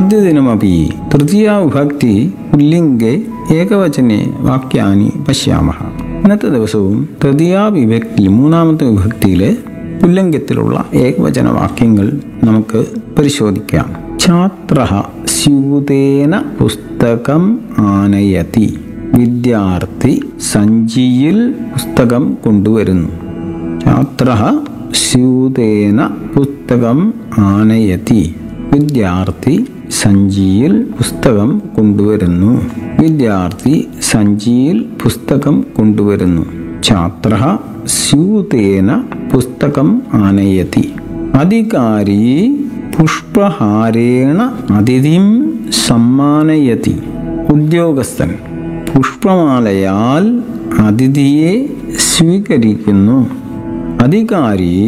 अद्यदिनमपि तृतीया विभक्ति पुल्लिङ्गे ഏകവചനെ വാക്യാനി പശ്യാമഹ ഇന്നത്തെ ദിവസവും തൃതീയ വിഭക്തി മൂന്നാമത്തെ വിഭക്തിയിലെ പുല്ലംഗത്തിലുള്ള ഏകവചന വാക്യങ്ങൾ നമുക്ക് പരിശോധിക്കാം ഛാത്ര സ്യൂതേന പുസ്തകം ആനയതി വിദ്യാർത്ഥി സഞ്ചിയിൽ പുസ്തകം കൊണ്ടുവരുന്നു ഛാത്ര സ്യൂതേന പുസ്തകം ആനയതി വിദ്യാർത്ഥി സഞ്ചിയിൽ പുസ്തകം കൊണ്ടുവരുന്നു വിദ്യാർത്ഥി സഞ്ചിയിൽ പുസ്തകം കൊണ്ടുവരുന്നു ഛാത്ര സ്യൂതേന പുസ്തകം ആനയതി അധികാരി പുഷ്പഹാരേണ അതിഥിം സമ്മാനയതി ഉദ്യോഗസ്ഥൻ പുഷ്പമാലയാൽ അതിഥിയെ സ്വീകരിക്കുന്നു അധികാരി